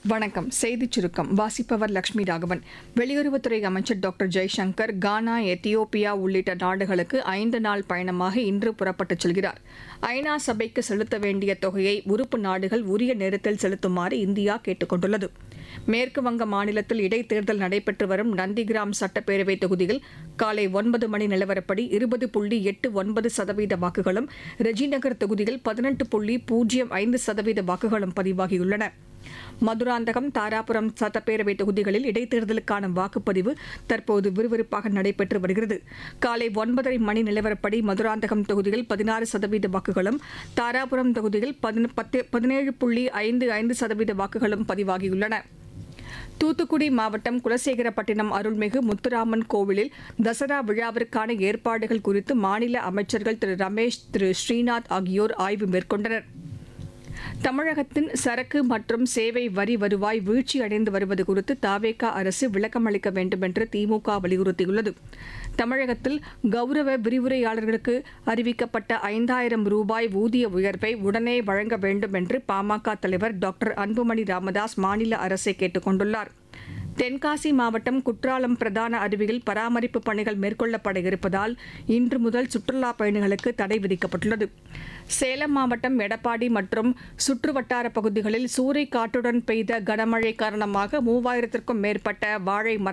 வணக்கம் செய்திச் சுருக்கம் வாசிப்பவர் லட்சுமி ராகவன் வெளியுறவுத்துறை அமைச்சர் டாக்டர் ஜெய்சங்கர் கானா எத்தியோப்பியா உள்ளிட்ட நாடுகளுக்கு ஐந்து நாள் பயணமாக இன்று புறப்பட்டுச் செல்கிறார் ஐநா சபைக்கு செலுத்த வேண்டிய தொகையை உறுப்பு நாடுகள் உரிய நேரத்தில் செலுத்துமாறு இந்தியா கேட்டுக் கொண்டுள்ளது மேற்கு வங்க மாநிலத்தில் இடைத்தேர்தல் நடைபெற்று வரும் நந்திகிராம் சட்டப்பேரவை தொகுதியில் காலை ஒன்பது மணி நிலவரப்படி இருபது புள்ளி எட்டு ஒன்பது சதவீத வாக்குகளும் ரெஜிநகர் தொகுதியில் பதினெட்டு புள்ளி பூஜ்ஜியம் ஐந்து சதவீத வாக்குகளும் பதிவாகியுள்ளன மதுராந்தகம் தாராபுரம் சட்டப்பேரவை தொகுதிகளில் இடைத்தேர்தலுக்கான வாக்குப்பதிவு தற்போது விறுவிறுப்பாக நடைபெற்று வருகிறது காலை ஒன்பதரை மணி நிலவரப்படி மதுராந்தகம் தொகுதியில் பதினாறு சதவீத வாக்குகளும் தாராபுரம் தொகுதியில் பதின- பத்து- பதினேழு புள்ளி ஐந்து ஐந்து சதவீத வாக்குகளும் பதிவாகியுள்ளன தூத்துக்குடி மாவட்டம் குலசேகரப்பட்டினம் அருள்மிகு முத்துராமன் கோவிலில் தசரா விழாவிற்கான ஏற்பாடுகள் குறித்து மாநில அமைச்சர்கள் திரு ரமேஷ் திரு ஸ்ரீநாத் ஆகியோர் ஆய்வு மேற்கொண்டனர் தமிழகத்தின் சரக்கு மற்றும் சேவை வரி வருவாய் வீழ்ச்சியடைந்து வருவது குறித்து தாவேகா அரசு விளக்கமளிக்க வேண்டும் என்று திமுக வலியுறுத்தியுள்ளது தமிழகத்தில் கௌரவ விரிவுரையாளர்களுக்கு அறிவிக்கப்பட்ட ஐந்தாயிரம் ரூபாய் ஊதிய உயர்வை உடனே வழங்க வேண்டும் என்று பாமக தலைவர் டாக்டர் அன்புமணி ராமதாஸ் மாநில அரசை கேட்டுக் கொண்டுள்ளார் தென்காசி மாவட்டம் குற்றாலம் பிரதான அருவியில் பராமரிப்பு பணிகள் மேற்கொள்ளப்பட இருப்பதால் இன்று முதல் சுற்றுலா பயணிகளுக்கு தடை விதிக்கப்பட்டுள்ளது சேலம் மாவட்டம் எடப்பாடி மற்றும் சுற்றுவட்டார பகுதிகளில் சூறை காற்றுடன் பெய்த கனமழை காரணமாக மூவாயிரத்திற்கும் மேற்பட்ட வாழை மரங்கள்